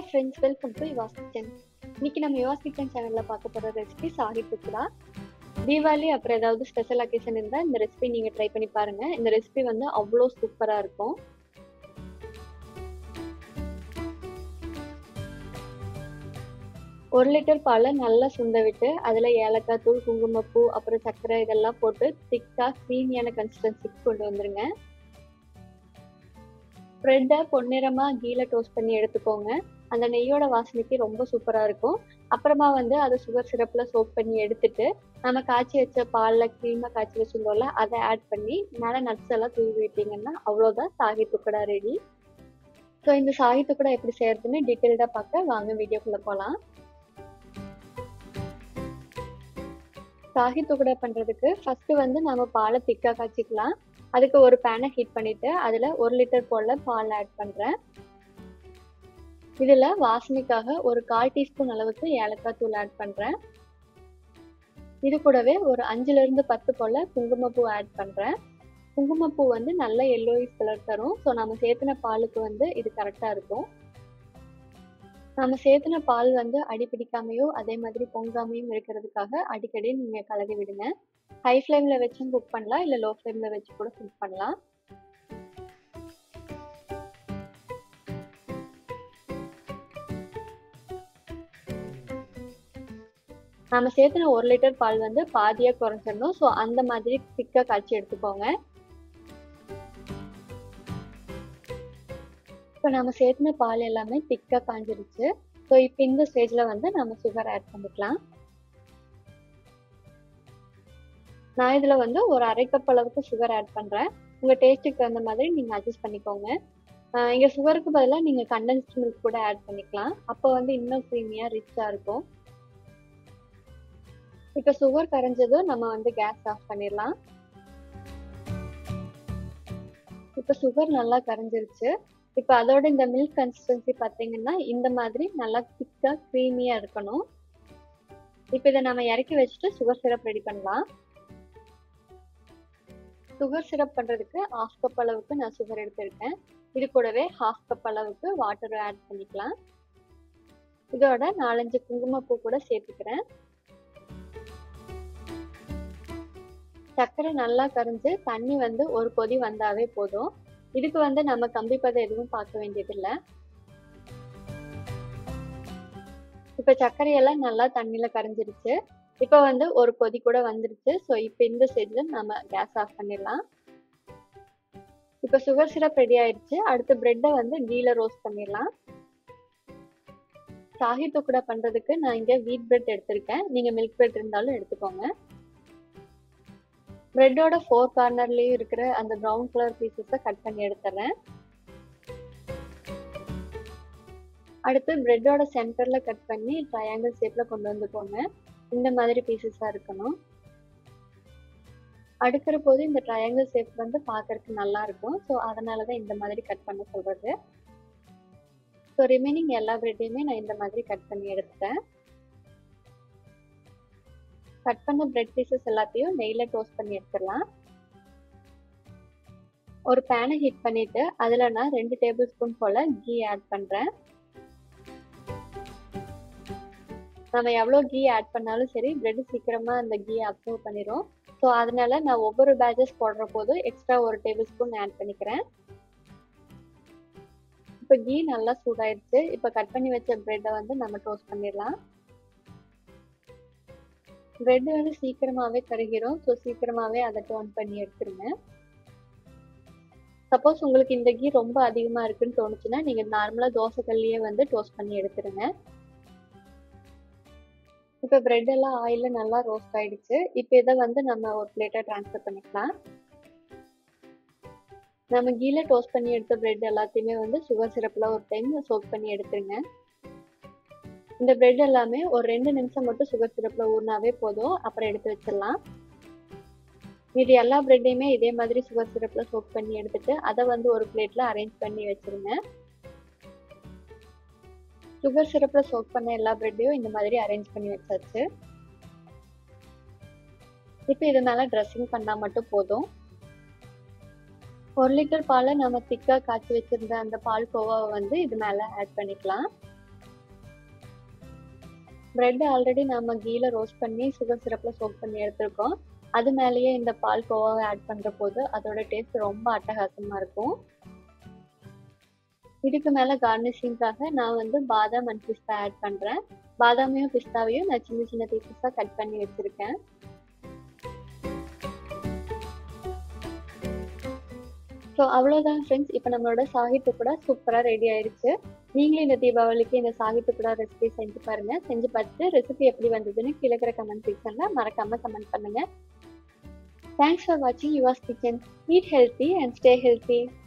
friends welcome to Yuva's kitchen இன்னைக்கு நம்ம யுவாஸ் kitchen சேனல்ல பார்க்க போற ரெசிபி சாஹி புக்குடா தீபாவளி அப்புறம் ஏதாவது ஸ்பெஷல் அக்கேஷன் இருந்தால் இந்த ரெசிபி நீங்க ட்ரை பண்ணி பாருங்க இந்த ரெசிபி வந்து அவ்வளோ சூப்பரா இருக்கும் ஒரு லிட்டர் பாலை நல்லா சுண்ட விட்டு அதில் ஏலக்காய் தூள் குங்குமப்பூ அப்புறம் சர்க்கரை இதெல்லாம் போட்டு திக்காக க்ரீமியான கன்சிஸ்டன்சிக்கு கொண்டு வந்துருங்க ப்ரெட்டை பொன்னிறமாக கீழே டோஸ்ட் பண்ணி எடுத்துக்கோங்க அந்த நெய்யோட வாசனைக்கு ரொம்ப சூப்பராக இருக்கும் அப்புறமா வந்து அதை சுகர் சிரப்பில் சோப் பண்ணி எடுத்துட்டு நம்ம காய்ச்சி வச்ச பாலில் க்ரீமாக காய்ச்சி வச்சிருந்தோம்ல அதை ஆட் பண்ணி மேலே நட்ஸ் எல்லாம் தூவி விட்டீங்கன்னா அவ்வளோதான் சாகி துக்கடா ரெடி ஸோ இந்த சாகி துக்கடா எப்படி செய்யறதுன்னு டீட்டெயில்டாக பார்க்க வாங்க வீடியோக்குள்ளே போகலாம் சாகி துக்கடா பண்ணுறதுக்கு ஃபஸ்ட்டு வந்து நம்ம பாலை திக்காக காய்ச்சிக்கலாம் அதுக்கு ஒரு பேனை ஹீட் பண்ணிவிட்டு அதில் ஒரு லிட்டர் போல் பால் ஆட் பண்ணுறேன் இதில் வாசனைக்காக ஒரு கால் டீஸ்பூன் அளவுக்கு ஏலக்காய் தூள் ஆட் பண்ணுறேன் இது கூடவே ஒரு அஞ்சுலேருந்து பத்து போல் குங்குமப்பூ ஆட் பண்ணுறேன் குங்குமப்பூ வந்து நல்ல எல்லோயிஸ் கலர் தரும் ஸோ நம்ம சேர்த்துன பாலுக்கு வந்து இது கரெக்டாக இருக்கும் நம்ம சேர்த்துன பால் வந்து அடி பிடிக்காமையோ அதே மாதிரி பொங்காமையும் இருக்கிறதுக்காக அடிக்கடி நீங்கள் கலரி விடுங்க ஹை ஃப்ளேமில் வச்சும் குக் பண்ணலாம் இல்லை லோ ஃப்ளேமில் வச்சு கூட குக் பண்ணலாம் நம்ம சேர்த்துன ஒரு லிட்டர் பால் வந்து பாதியாக குறைஞ்சிடணும் ஸோ அந்த மாதிரி திக்காக காய்ச்சி எடுத்துக்கோங்க இப்போ நம்ம சேர்த்துன பால் எல்லாமே திக்காக காஞ்சிருச்சு ஸோ இப்போ இந்த ஸ்டேஜில் வந்து நம்ம சுகர் ஆட் பண்ணிக்கலாம் நான் இதில் வந்து ஒரு அரை கப் அளவுக்கு சுகர் ஆட் பண்ணுறேன் உங்கள் டேஸ்ட்டுக்கு தகுந்த மாதிரி நீங்கள் அட்ஜஸ்ட் பண்ணிக்கோங்க இங்கே சுகருக்கு பதிலாக நீங்கள் கண்டென்ஸ்ட் மில்க் கூட ஆட் பண்ணிக்கலாம் அப்போ வந்து இன்னும் க்ரீமியாக ரிச்சாக இருக்கும் இப்போ சுகர் கரைஞ்சதும் நம்ம வந்து கேஸ் ஆஃப் பண்ணிடலாம் இப்போ சுகர் நல்லா கரைஞ்சிருச்சு இப்போ அதோட இந்த மில்க் கன்சிஸ்டன்சி பார்த்தீங்கன்னா இந்த மாதிரி நல்லா திக்காக க்ரீமியாக இருக்கணும் இப்போ இதை நம்ம இறக்கி வச்சுட்டு சுகர் சிரப் ரெடி பண்ணலாம் சுகர் சிரப் பண்ணுறதுக்கு ஹாஃப் கப் அளவுக்கு நான் சுகர் எடுத்திருக்கேன் இது கூடவே ஹாஃப் கப் அளவுக்கு வாட்டர் ஆட் பண்ணிக்கலாம் இதோட நாலஞ்சு குங்குமப்பூ கூட சேர்த்துக்கிறேன் சர்க்கரை நல்லா கரைஞ்சு தண்ணி வந்து ஒரு கொதி வந்தாவே போதும் இதுக்கு வந்து நம்ம கம்பி பதம் எதுவும் பார்க்க வேண்டியதில்லை இப்போ சர்க்கரையெல்லாம் நல்லா தண்ணியில் கரைஞ்சிருச்சு இப்போ வந்து ஒரு கொதி கூட வந்துருச்சு ஸோ இப்போ இந்த ஸ்டேஜில் நம்ம கேஸ் ஆஃப் பண்ணிடலாம் இப்போ சுகர் சிரப் ரெடி ஆயிடுச்சு அடுத்து பிரெட்டை வந்து கீழே ரோஸ்ட் பண்ணிடலாம் சாகி துக்குடா பண்ணுறதுக்கு நான் இங்கே வீட் பிரெட் எடுத்திருக்கேன் நீங்கள் மில்க் பிரெட் இருந்தாலும் எடுத்துக்கோங்க பிரெட்டோட ஃபோர் கார்னர்லேயும் இருக்கிற அந்த ப்ரௌன் கலர் பீசஸை கட் பண்ணி எடுத்துறேன் அடுத்து பிரெட்டோட சென்டரில் கட் பண்ணி ட்ரையாங்கிள் ஷேப்பில் கொண்டு வந்துக்கோங்க இந்த மாதிரி பீசஸாக இருக்கணும் அடுக்கிற போது இந்த ட்ரையாங்கிள் ஷேப் வந்து பார்க்கறதுக்கு நல்லா இருக்கும் ஸோ அதனால தான் இந்த மாதிரி கட் பண்ண சொல்கிறது ஸோ ரிமைனிங் எல்லா பிரெட்டையுமே நான் இந்த மாதிரி கட் பண்ணி எடுத்துட்டேன் கட் பண்ண பிரெட் பீசஸ் எல்லாத்தையும் நெய்யில் டோஸ்ட் பண்ணி எடுத்துடலாம் ஒரு பேனை ஹீட் பண்ணிட்டு அதில் நான் ரெண்டு டேபிள் ஸ்பூன் போல் கீ ஆட் பண்ணுறேன் நம்ம எவ்வளோ கீ ஆட் பண்ணாலும் சரி பிரெட் சீக்கிரமாக அந்த கீ அப்சர்வ் பண்ணிடும் ஸோ அதனால நான் ஒவ்வொரு பேட்சஸ் போடுற போது எக்ஸ்ட்ரா ஒரு டேபிள் ஸ்பூன் ஆட் பண்ணிக்கிறேன் இப்போ கீ நல்லா சூடாயிடுச்சு இப்போ கட் பண்ணி வச்ச பிரெட்டை வந்து நம்ம டோஸ்ட் பண்ணிடலாம் பிரெட் வந்து சீக்கிரமாகவே கருகிரும் ஸோ சீக்கிரமாகவே அதை டோன் பண்ணி எடுத்துருங்க சப்போஸ் உங்களுக்கு இந்த கீ ரொம்ப அதிகமாக இருக்குன்னு தோணுச்சுன்னா நீங்கள் நார்மலாக தோசைக்கல்லையே வந்து டோஸ்ட் பண்ணி எடுத்துருங்க இப்போ பிரெட் எல்லாம் ஆயிலில் நல்லா ரோஸ்ட் ஆயிடுச்சு இப்போ இதை வந்து நம்ம ஒரு பிளேட்டாக ட்ரான்ஸ்ஃபர் பண்ணிக்கலாம் நம்ம கீழே டோஸ்ட் பண்ணி எடுத்த பிரெட் எல்லாத்தையுமே வந்து சுகர் சிரப்பில் ஒரு டைம் சோப் பண்ணி எடுத்துருங்க இந்த பிரெட் எல்லாமே ஒரு ரெண்டு நிமிஷம் மட்டும் சுகர் சிரப்பில் ஊறினாவே போதும் அப்புறம் எடுத்து வச்சிடலாம் மீதி எல்லா பிரெட்டையுமே இதே மாதிரி சுகர் சிரப்பில் சோப் பண்ணி எடுத்துட்டு அதை வந்து ஒரு பிளேட்டில் அரேஞ்ச் பண்ணி வச்சிருங்க சுகர் சிரப்பில் சோக் பண்ண எல்லா பிரெட்டையும் இந்த மாதிரி அரேஞ்ச் பண்ணி வச்சாச்சு இப்போ இது மேலே ட்ரெஸ்ஸிங் பண்ணால் மட்டும் போதும் ஒரு லிட்டர் பாலை நம்ம திக்காக காய்ச்சி வச்சிருந்த அந்த பால் கோவாவை வந்து இது மேலே ஆட் பண்ணிக்கலாம் பிரெட் ஆல்ரெடி நம்ம கீல ரோஸ்ட் பண்ணி சுகர் சிரப்பில் சோக் பண்ணி எடுத்திருக்கோம் அது மேலேயே இந்த பால் கோவாவை ஆட் பண்ணுற போது அதோட டேஸ்ட் ரொம்ப அட்டகாசமாக இருக்கும் இதுக்கு மேலே கார்னிஷிங்காக நான் வந்து பாதாம் அண்ட் பிஸ்தா ஆட் பண்ணுறேன் பாதாமையும் பிஸ்தாவையும் நான் சின்ன சின்ன பீசஸாக கட் பண்ணி வச்சுருக்கேன் ஸோ அவ்வளோதான் ஃப்ரெண்ட்ஸ் இப்போ நம்மளோட சாகித்து கூட சூப்பராக ரெடி ஆயிடுச்சு நீங்களும் இந்த தீபாவளிக்கு இந்த சாகித்து கூட ரெசிபி செஞ்சு பாருங்கள் செஞ்சு பார்த்துட்டு ரெசிபி எப்படி வந்ததுன்னு கீழே இருக்கிற கமெண்ட் செக்ஷனில் மறக்காமல் கமெண்ட் பண்ணுங்கள் தேங்க்ஸ் ஃபார் வாட்சிங் Yuva's kitchen eat healthy and stay healthy